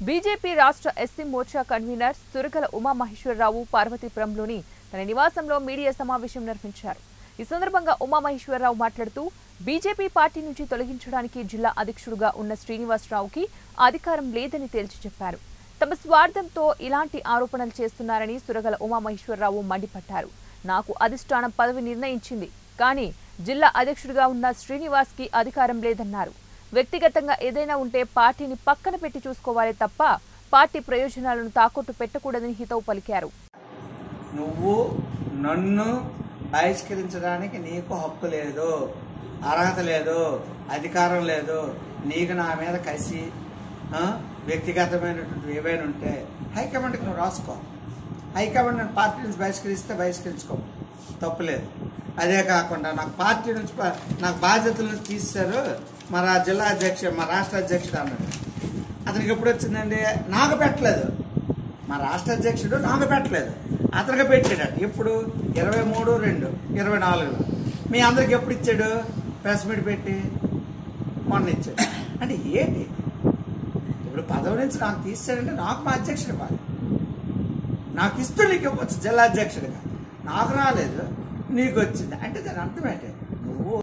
BJP రాష్ట్ర SC Morcha convener Surakala Umamaheswararao పార్వతీపురంలోని తన నివాసంలో మీడియా సమావేశం నిర్వహించారు ఈ సందర్భంగా ఉమామహేశ్వరరావు మాట్లాడుతూ బీజేపీ పార్టీ నుంచి తొలగించడానికి జిల్లా అధ్యక్షుడుగా ఉన్న శ్రీనివాసరావుకి అధికారం లేదని తేల్చి చెప్పారు తమ స్వార్థంతో ఇలాంటి ఆరోపణలు చేస్తున్నారని సురగల ఉమామహేశ్వరరావు మండిపడ్డారు నాకు అధిష్టానం పదవి నిర్ణయించింది కానీ జిల్లా అధ్యక్షుడిగా ఉన్న శ్రీనివాస్ కి అధికారం లేదన్నారు వ్యక్తిగతంగా ఏదైనా ఉంటే పార్టీని పక్కన పెట్టి చూసుకోవాలే తప్ప పార్టీ ప్రయోజనాలను తాకట్టు పెట్టకూడదని హితవు పలికారు నువ్వు నన్ను బహిష్కరించడానికి నీకు హక్కు లేదు అర్హత లేదు అధికారం లేదు నీకు నా మీద కసి ఆ, వ్యక్తిగతమైనటువంటి ఏవైనా ఉంటే హైకమాండ్కి నువ్వు రాసుకో హైకమాండ్ నేను పార్టీ నుంచి బహిష్కరిస్తే బహిష్కరించుకో తప్పులేదు అదే కాకుండా నాకు పార్టీ నుంచి ప- నాకు బాధ్యతల నుంచి తీశారు మా రా- జిల్లా అధ్యక్షుడు మా రాష్ట్ర అధ్యక్షుడు అన్నాడు అతనికి ఎప్పుడు వచ్చిందండి నాకు పెట్టలేదు మా రాష్ట్ర అధ్యక్షుడు నాకు పెట్టలేదు అతనికి పెట్టాడు ఎప్పుడు ఇరవై మూడు రెండు ఇరవై నాలుగులో మీ అందరికి ఎప్పుడు ఇచ్చాడు ప్రెస్ మీట్ పెట్టి మొన్న ఇచ్చాడు అంటే ఏంటి ఇప్పుడు పదవి నుంచి నాకు తీసాడంటే నాకు మా అధ్యక్షుడు బాగా నాకు ఇస్తూ నీకు ఇవ్వచ్చు జిల్లా అధ్యక్షుడిగా నాకు రాలేదు నీకు వచ్చింది అంటే దాని అర్థం ఏంటి నువ్వు